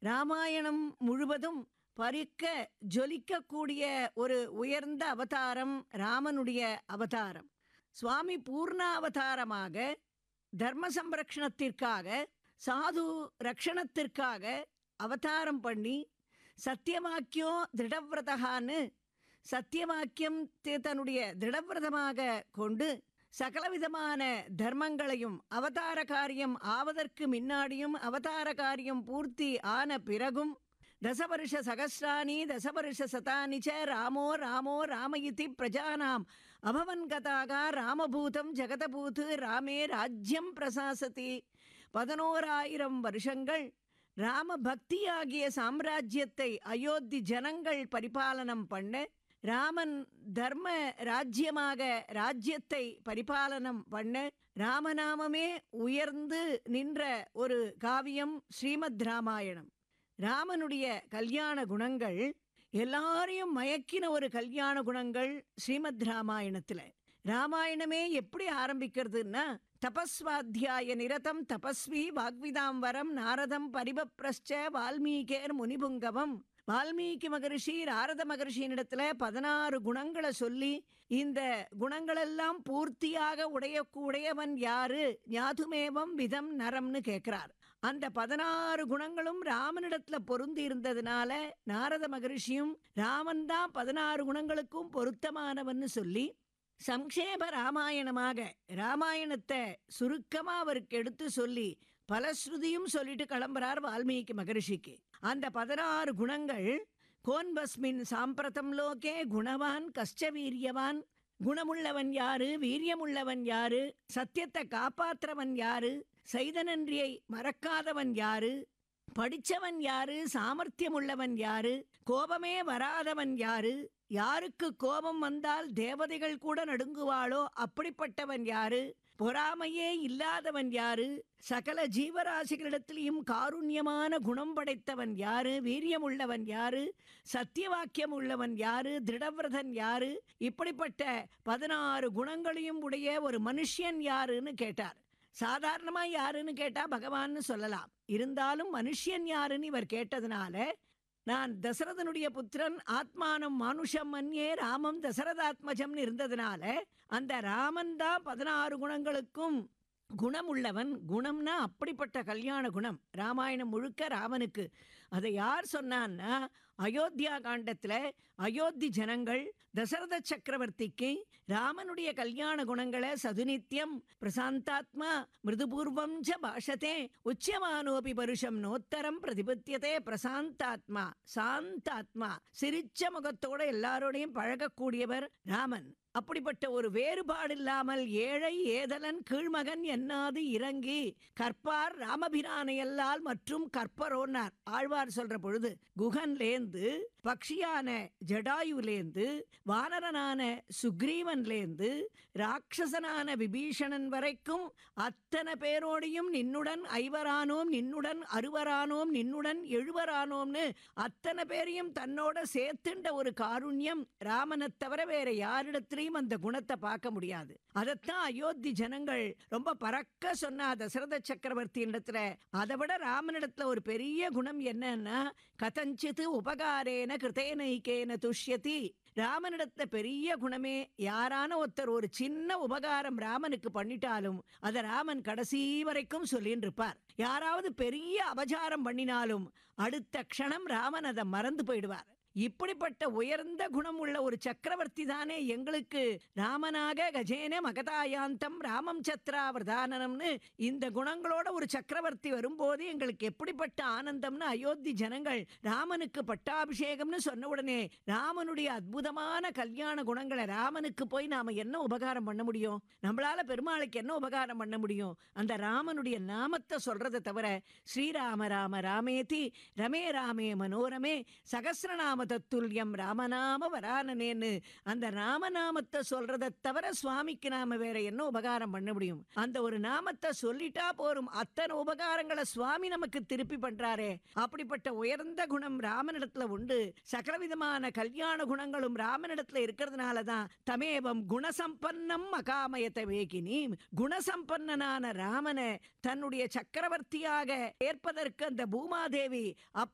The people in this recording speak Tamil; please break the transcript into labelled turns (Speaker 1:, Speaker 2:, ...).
Speaker 1: ராமாயணம் முழுவதும் பறிக்க ஜொலிக்கக்கூடிய ஒரு உயர்ந்த அவதாரம் ராமனுடைய அவதாரம் சுவாமி பூர்ணாவதாரமாக தர்ம சம்ரக்ஷணத்திற்காக சாது ரக்ஷணத்திற்காக அவதாரம் பண்ணி சத்தியவாக்கியம் திருடவிரதகான்னு சத்தியவாக்கியம் தி- தன்னுடைய திருடவிரதமாக கொண்டு சகலவிதமான தர்மங்களையும் அவதார காரியம் ஆவதற்கு முன்னாடியும் அவதார காரியம் பூர்த்தி ஆன பிறகும் தசவருஷ சகசிராணி தசவருஷ சதானி ச ராமோ ராமோ ராம இதி பிரஜானாம் அபவன் கதாக ராமபூதம் ஜெகதபூத் ராமே ராஜ்யம் பிரசாசதி பதினோராயிரம் வருஷங்கள் ராம பக்தியாகிய சாம்ராஜ்யத்தை அயோத்தி ஜனங்கள் பரிபாலனம் பண்ண ராமன் தர்ம ராஜ்யமாக ராஜ்யத்தை பரிபாலனம் பண்ண ராமநாமமே உயர்ந்து நின்ற ஒரு காவியம் ஸ்ரீமத் ராமாயணம் ராமனுடைய கல்யாண குணங்கள் எல்லாரையும் மயக்கின ஒரு கல்யாண குணங்கள் ஸ்ரீமத் ராமாயணத்தில் ராமாயணமே எப்படி ஆரம்பிக்கிறதுன்னா தபஸ்வாத்தியாய நிரதம் தபஸ்வி வாக்விதாம் வரம் நாரதம் பரிபப்ரஷ்ச வால்மீகேர் முனிபுங்கவம் வால்மீகி மகரிஷி நாரத மகரிஷியினிடத்துல பதினாறு குணங்களை சொல்லி இந்த குணங்களெல்லாம் பூர்த்தியாக உடையக்கூடியவன் யாரு ஞாதுமேவம் விதம் நரம்னு கேட்கிறார் அந்த பதினாறு குணங்களும் ராமனிடத்துல பொருந்தி இருந்ததுனால நாரத மகரிஷியும் ராமன் தான் பதினாறு குணங்களுக்கும் பொருத்தமானவன்னு சொல்லி சம்க்ஷேப ராமாயணமாக ராமாயணத்தை சுருக்கமா அவருக்கு எடுத்து சொல்லி பலஸ்ருதியும் சொல்லிட்டு கிளம்புறார் வால்மீகி மகரிஷிக்கு அந்த பதினாறு குணங்கள் கோன்பஸ்மின் சாம்பிரதம் லோகே குணவான் கஷ்ட வீரியவான் குணமுள்ளவன் யாரு வீரியமுள்ளவன் யாரு சத்தியத்தை காப்பாற்றுறவன் யாரு செய்தனன்றியை மறக்காதவன் யாரு படிச்சவன் யாரு சாமர்த்தியம் உள்ளவன் யாரு கோபமே வராதவன் யாரு யாருக்கு கோபம் வந்தால் தேவதைகள் கூட நடுங்குவாளோ அப்படிப்பட்டவன் யாரு பொறாமையே இல்லாதவன் யாரு சகல ஜீவராசிகளிடத்திலையும் காருண்யமான குணம் படைத்தவன் யாரு வீரியம் உள்ளவன் யாரு சத்தியவாக்கியம் உள்ளவன் யாரு திருடவிரதன் யாரு இப்படிப்பட்ட பதினாறு குணங்களையும் உடைய ஒரு மனுஷன் யாருன்னு கேட்டார் சாதாரணமா யாருன்னு கேட்டா பகவான்னு சொல்லலாம் இருந்தாலும் மனுஷன் யாருன்னு இவர் கேட்டதுனால நான் தசரதனுடைய புத்திரன் ஆத்மானம் மானுஷம் மன்யே ராமம் தசரதாத்மஜம்னு இருந்ததுனால அந்த ராமன் தான் பதினாறு குணங்களுக்கும் குணம் உள்ளவன் குணம்னா அப்படிப்பட்ட கல்யாண குணம் ராமாயணம் முழுக்க ராமனுக்கு அதை யார் சொன்னான்னா அயோத்தியா காண்டத்தில் அயோத்தி ஜனங்கள் தசரத சக்கரவர்த்திக்கு ராமனுடைய கல்யாண குணங்களை சதுநித்தியம் பிரசாந்தாத்மா மிருதுபூர்வம் ச பாஷதே உச்சியமானோபி பருஷம் நோத்தரம் பிரதிபத்தியதே பிரசாந்தாத்மா சாந்தாத்மா சிரிச்ச முகத்தோட எல்லாரோடையும் பழகக்கூடியவர் ராமன் அப்படிப்பட்ட ஒரு வேறுபாடு இல்லாமல் ஏழை ஏதலன் கீழ்மகன் என்னாது இறங்கி கற்பார் ராமபிரானையல்லால் மற்றும் கற்பரோன்னார் ஆழ்வார் சொல்ற பொழுது குகன்லேந்து பக்ஷியான ஜடாயுலேந்து வானரனான சுக்ரீவன்லேந்து ராட்சசனான விபீஷணன் வரைக்கும் அத்தனை பேரோடையும் நின்னுடன் ஐவரானோம் நின்னுடன் அறுவரானோம் நின்னுடன் எழுவரானோம்னு அத்தனை பேரையும் தன்னோட சேர்த்துண்ட ஒரு காருண்யம் ராமனைத் தவிர வேற யாரிடத்திலையும் அந்த குணத்தை பார்க்க முடியாது அதைத்தான் அயோத்தி ஜனங்கள் ரொம்ப பறக்க சொன்னா தசரத சக்கரவர்த்தி இடத்துல அதை விட ராமனிடத்துல ஒரு பெரிய குணம் என்னன்னா கதஞ்சித் உபகாரேன கிருதேனைக்கேன துஷ்யதி ராமனிடத்துல பெரிய குணமே யாரான ஒருத்தர் ஒரு சின்ன உபகாரம் ராமனுக்கு பண்ணிட்டாலும் அதை ராமன் கடைசி வரைக்கும் சொல்லின்னு இருப்பார் யாராவது பெரிய அபசாரம் பண்ணினாலும் அடுத்த க்ஷணம் ராமன் அதை மறந்து போயிடுவார் இப்படிப்பட்ட உயர்ந்த குணம் உள்ள ஒரு சக்கரவர்த்தி தானே எங்களுக்கு ராமனாக கஜேன மகதாயாந்தம் ராமம் சத்ராவதானனம்னு இந்த குணங்களோட ஒரு சக்கரவர்த்தி வரும்போது எங்களுக்கு எப்படிப்பட்ட ஆனந்தம்னு அயோத்தி ஜனங்கள் ராமனுக்கு பட்டாபிஷேகம்னு சொன்ன உடனே ராமனுடைய அற்புதமான கல்யாண குணங்களை ராமனுக்கு போய் நாம என்ன உபகாரம் பண்ண முடியும் நம்மளால பெருமாளுக்கு என்ன உபகாரம் பண்ண முடியும் அந்த ராமனுடைய நாமத்தை சொல்றதை தவிர ஸ்ரீராம ராம ராமேதி ரமே ராமே மனோரமே சகசிரநாம தத்துல்யம் ராமநாம வரானனேன்னு அந்த ராமநாமத்தை சொல்றதை தவிர சுவாமிக்கு நாம வேற என்ன உபகாரம் பண்ண முடியும் அந்த ஒரு நாமத்தை சொல்லிட்டா போரும் அத்தனை உபகாரங்களை சுவாமி நமக்கு திருப்பி பண்றாரே அப்படிப்பட்ட உயர்ந்த குணம் ராமனிடத்துல உண்டு சகலவிதமான கல்யாண குணங்களும் ராமனிடத்துல இருக்கிறதுனால தான் தமேவம் குணசம்பன்னம் மகாமயத்தை வேகினி குணசம்பன்னனான ராமனை தன்னுடைய சக்கரவர்த்தியாக ஏற்பதற்கு அந்த பூமாதேவி